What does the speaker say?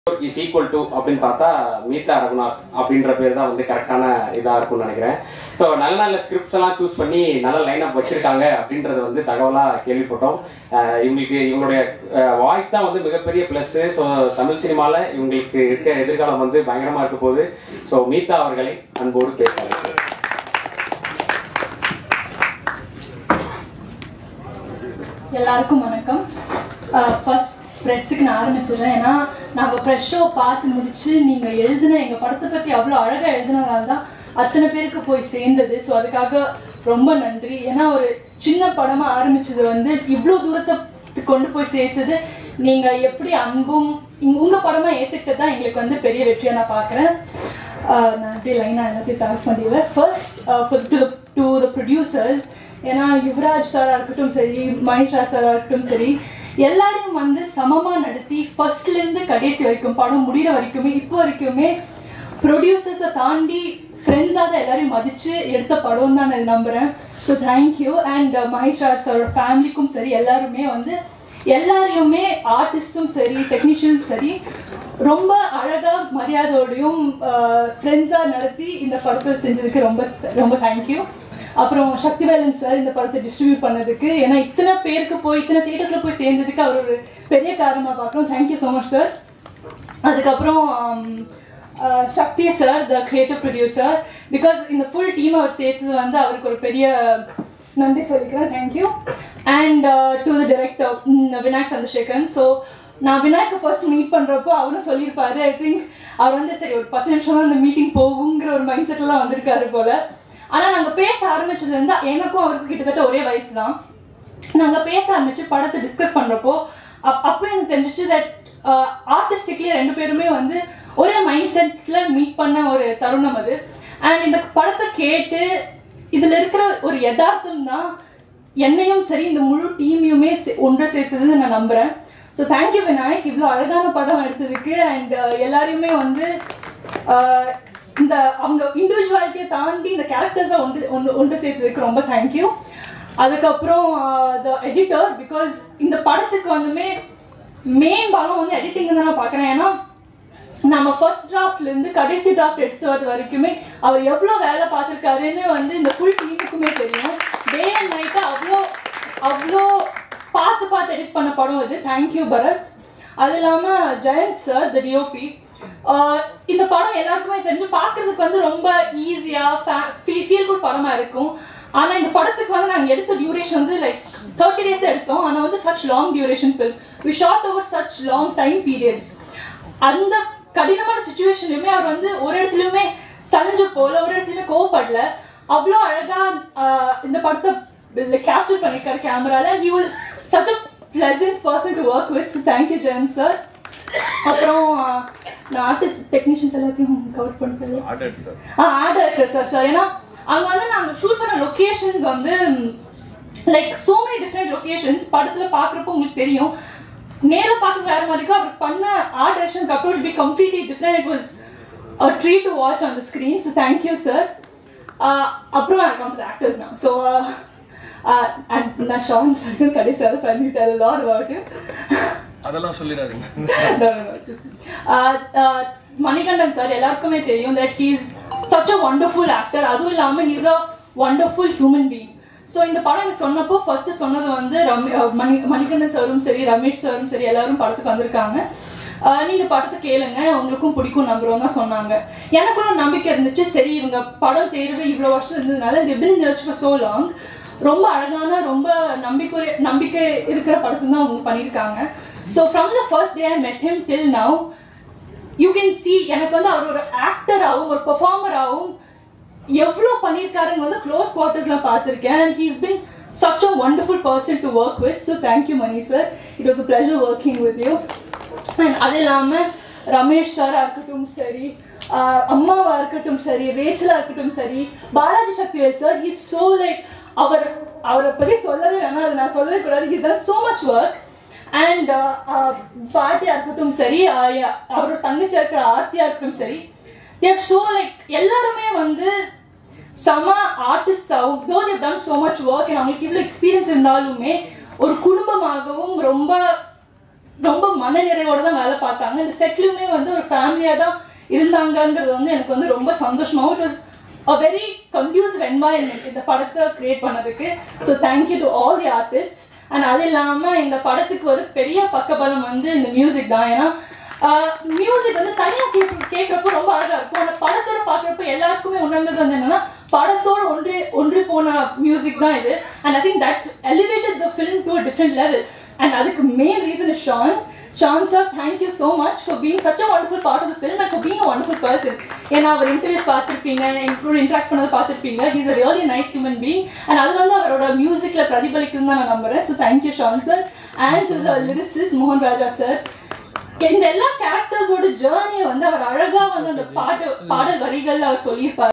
is equal to அப்படின்னு பார்த்தா மீதா ரகுநாத் அப்படின்ற பேர் தான் வந்து கரெக்டான இதாக இருக்கும்னு நினைக்கிறேன் ஸோ நல்ல நல்ல ஸ்கிரிப்ட்ஸ் எல்லாம் சூஸ் பண்ணி நல்ல லைனப் வச்சிருக்காங்க அப்படின்றத வந்து தகவலாக கேள்விப்பட்டோம் அஹ் இவங்களுக்கு இவங்களுடைய வாய்ஸ் தான் வந்து மிகப்பெரிய ப்ளஸ் ஸோ தமிழ் சினிமாவில் இவங்களுக்கு இருக்க எதிர்காலம் வந்து பயங்கரமாக இருக்க போகுது ஸோ மீதா அவர்களை அன்போடு பேச அழைக்கிறேன் எல்லாருக்கும் வணக்கம் ஃபர்ஸ்ட் ப்ரெஸ்ஸுக்கு நான் ஆரம்பிச்சிடுறேன் ஏன்னா நாங்கள் ப்ரெஸ் ஷோ பார்த்து முடிச்சு நீங்கள் எழுதின எங்கள் படத்தை பற்றி அவ்வளோ அழகாக எழுதினதால தான் அத்தனை பேருக்கு போய் சேர்ந்தது ஸோ அதுக்காக ரொம்ப நன்றி ஏன்னா ஒரு சின்ன படமாக ஆரம்பிச்சது வந்து இவ்வளோ தூரத்தை கொண்டு போய் சேர்த்தது நீங்கள் எப்படி அன்பும் உங்கள் படமாக ஏற்றுக்கிட்டது தான் எங்களுக்கு வந்து பெரிய வெற்றியாக நான் பார்க்குறேன் நான் அப்படியே லைனாக எல்லாத்தையும் தேங்க் பண்ணிடுவேன் first to to the producers ஏன்னா யுவராஜ் சாரா இருக்கட்டும் சரி மணிஷா சாரா இருக்கட்டும் சரி எல்லாரையும் வந்து சமமா நடத்தி ஃபர்ஸ்ட்ல இருந்து கடைசி வரைக்கும் படம் முடிகிற வரைக்குமே இப்போ வரைக்குமே ப்ரொடியூசர்ஸை தாண்டி ஃப்ரெண்ட்ஸாக தான் எல்லாரையும் மதிச்சு எடுத்த படம் தான் நான் நம்புறேன் so thank you and Mahesh Raj சாரோட ஃபேமிலிக்கும் சரி எல்லாருமே வந்து எல்லாரையுமே ஆர்டிஸ்டும் சரி டெக்னீஷியனும் சரி ரொம்ப அழகா மரியாதையோடையும் ஃப்ரெண்ட்ஸாக நடத்தி இந்த படத்தை செஞ்சதுக்கு ரொம்ப ரொம்ப தேங்க்யூ அப்புறம் சக்திவேலன் சார் இந்த படத்தை டிஸ்ட்ரிபியூட் பண்ணதுக்கு ஏன்னா இத்தனை பேருக்கு போய் இத்தனை தியேட்டர்ஸில் போய் சேர்ந்ததுக்கு அவர் ஒரு பெரிய காரணமாக பார்க்குறோம் தேங்க்யூ ஸோ மச் சார் அதுக்கப்புறம் Sakthi sir the creative producer because இந்த ஃபுல் டீம் அவர் சேர்த்தது வந்து அவருக்கு ஒரு பெரிய நன்றி சொல்லிக்கிறேன் thank you and to the director Vinayak Chandrasekaran so நான் விநாயக்கை ஃபர்ஸ்ட் மீட் பண்ணுறப்போ அவரும் சொல்லியிருப்பாரு ஐ திங்க் அவர் வந்து சரி ஒரு பத்து நிமிஷம் தான் அந்த மீட்டிங் போகுங்கிற ஒரு மைண்ட் செட்டில் தான் வந்திருக்காரு போல ஆனால் நாங்கள் பேச ஆரம்பிச்சது வந்து எனக்கும் அவருக்கும் கிட்டத்தட்ட ஒரே வயசு தான் நாங்கள் பேச ஆரம்பிச்சு படத்தை டிஸ்கஸ் பண்ணுறப்போ அப் அப்போ எனக்கு தெரிஞ்சிச்சு தட் ஆர்டிஸ்டிக்லி ரெண்டு பேருமே வந்து ஒரே மைண்ட் செட்டில் மீட் பண்ண ஒரு தருணம் அது அண்ட் இந்த படத்தை கேட்டு இதில் இருக்கிற ஒரு யதார்த்தம் தான் என்னையும் சரி இந்த முழு டீமையுமே ஒன்று சேர்த்ததுன்னு நான் நம்புகிறேன் ஸோ தேங்க்யூ விநாயக் இவ்வளோ அழகான படம் எடுத்ததுக்கு அண்ட் எல்லாரையுமே வந்து இந்த அவங்க இண்டிவிஜுவாலிட்டியை தாண்டி இந்த கேரக்டர்ஸை ஒன்று ஒன்று ஒன்று சேர்த்ததுக்கு ரொம்ப தேங்க்யூ அதுக்கப்புறம் த எடிட்டர் பிகாஸ் இந்த படத்துக்கு வந்துமே மெயின் பலம் வந்து எடிட்டிங் தான் நான் பார்க்குறேன் ஏன்னா நம்ம ஃபர்ஸ்ட் டிராஃப்ட்லேருந்து கடைசி டிராஃப்ட் எடுத்து வரது வரைக்குமே அவர் எவ்வளோ வேலை பார்த்துருக்காருன்னு வந்து இந்த ஃபுல் டீமுக்குமே தெரியும் டே அண்ட் நைட்டாக அவ்வளோ அவ்வளோ பார்த்து பார்த்து எடிட் பண்ண படம் இது தேங்க்யூ பரத் அது இல்லாமல் ஜெயந்த் சார் த டிஓபி இந்த படம் எல்லாருக்குமே தெரிஞ்சு பார்க்கறதுக்கு வந்து ரொம்ப ஈஸியாக ஃபீல் குட் படமாக இருக்கும் ஆனால் இந்த படத்துக்கு வந்து நாங்கள் எடுத்த டியூரேஷன் வந்து லைக் தேர்ட்டி டேஸ் எடுத்தோம் ஆனால் வந்து such long duration fill we shot over such long time periods அந்த கடினமான சுச்சுவேஷன்லையுமே அவர் வந்து ஒரு இடத்துலையுமே சலிஞ்சு போல ஒரு இடத்துலையுமே கோவப்படல அவ்வளோ அழகாக இந்த படத்தை கேப்சர் பண்ணியிருக்காரு கேமரால he was such a pleasant person to work with thank you Jayan sir அப்புறம் நான் ஆர்டிஸ்ட் டெக்னீஷியன்ஸ் எல்லாத்தையும் கவர் பண்ணுறது ஆ ஆர்ட் டைரக்டர் சார் சார் ஏன்னா அங்கே வந்து நாங்கள் ஷூட் பண்ண லொக்கேஷன்ஸ் வந்து like so many different locations படத்தில் பார்க்குறப்போ உங்களுக்கு தெரியும் நேரில் பார்க்க வேற மாதிரி இருக்கும் அவர் பண்ண ஆர்ட் டைரக்ஷனுக்கு அப்புறம் be completely different it was a treat to watch on the screen so thank you sir அப்புறம் ஐ கம் டு ஆக்டர்ஸ் நான் ஸோ நான் ஷான் சார் கடைசியாக சொல்லிட்டு லாட் அபவுட் அதெல்லாம் சொல்லிடாதீங்க மணிகண்டன் சார் எல்லாருக்குமே தெரியும் that he's such a wonderful actor அதுவும் இல்லாமல் he's a wonderful human being so இந்த படம் எனக்கு சொன்னப்போ ஃபர்ஸ்ட் சொன்னது வந்து ரமி மணி மணிகண்டன் சாரும் சரி ரமேஷ் சாரும் சரி எல்லாரும் படத்துக்கு வந்திருக்காங்க நீங்க படத்தை கேளுங்க உங்களுக்கும் பிடிக்கும் நம்புறோம் தான் சொன்னாங்க எனக்கும் நம்பிக்கை இருந்துச்சு சரி இவங்க படம் தேர்வு இவ்வளோ வருஷம் இருந்ததுனால இந்த பின் இந்த ஃபார் சோ லாங் ரொம்ப அழகான ரொம்ப நம்பிக்கை நம்பிக்கை இருக்கிற படத்தை தான் அவங்க பண்ணியிருக்காங்க so from the first day I met him till now you can see எனக்கு வந்து அவர் ஒரு ஆக்டராகவும் ஒரு பெர்ஃபார்மராகவும் எவ்வளோ பண்ணியிருக்காருன்னு வந்து க்ளோஸ் குவார்ட்டர்ஸில் பார்த்துருக்கேன் and he's been such a wonderful person to work with so thank you Mani sir it was a pleasure working with you and அது இல்லாமல் ரமேஷ் சாராக இருக்கட்டும் சரி அம்மாவாக இருக்கட்டும் சரி ரேச்சலாக இருக்கட்டும் சரி Balaji Sakthivel sir he so like அவர் அவரை பற்றி சொல்லவே வேணாம் அது நான் சொல்லவே கூடாது he done so much work and பாட்டியா இருக்கட்டும் சரி அவரோட தங்கச்சியா இருக்கிற ஆர்த்தியா இருக்கட்டும் சரி தேர் ஸோ லைக் எல்லாருமே வந்து சம ஆர்டிஸ்டாகவும் though they've done so much work அவங்களுக்கு இவ்வளோ எக்ஸ்பீரியன்ஸ் இருந்தாலுமே ஒரு குடும்பமாகவும் ரொம்ப ரொம்ப மனநிறைவோட தான் வேலை பார்த்தாங்க இந்த செட்லையுமே வந்து ஒரு ஃபேமிலியாக தான் இருந்தாங்கங்கிறது வந்து எனக்கு வந்து ரொம்ப சந்தோஷமாகவும் it was a very confused environment இந்த படத்தை கிரியேட் பண்ணதுக்கு so thank you to all the artist and அது இல்லாமல் இந்த படத்துக்கு ஒரு பெரிய பக்கபலம் வந்து இந்த மியூசிக் தான் ஏன்னா மியூசிக் வந்து தனியாக கேட்க கேட்குறப்போ ரொம்ப அழகாக இருக்கும் ஆனால் படத்தோட பார்க்குறப்ப எல்லாருக்குமே உணர்ந்தது வந்து என்னன்னா படத்தோட ஒன்றி ஒன்றி போன மியூசிக் தான் இது and I think that elevated the film to different level and அதுக்கு main reason is Shaan Shaan sir thank you so much for being such a wonderful part of the film and for being a wonderful person ஏன்னா அவர் interviews பார்த்துருப்பீங்க எங்களோட interact பண்ணதை பார்த்துருப்பீங்க he's a really nice human being and அது வந்து அவரோட மியூசிக்கில் பிரதிபலிக்குன்னு தான் நான் நம்புறேன் so thank you Shaan sir and to த லிரிசிஸ் மோகன் ராஜா சார் இந்த எல்லா கேரக்டர்ஸோட ஜேர்னியை வந்து அவர் அழகா வந்து அந்த பாட்டு பாடல் வரிகள்ல அவர் சொல்லியிருப்பாரு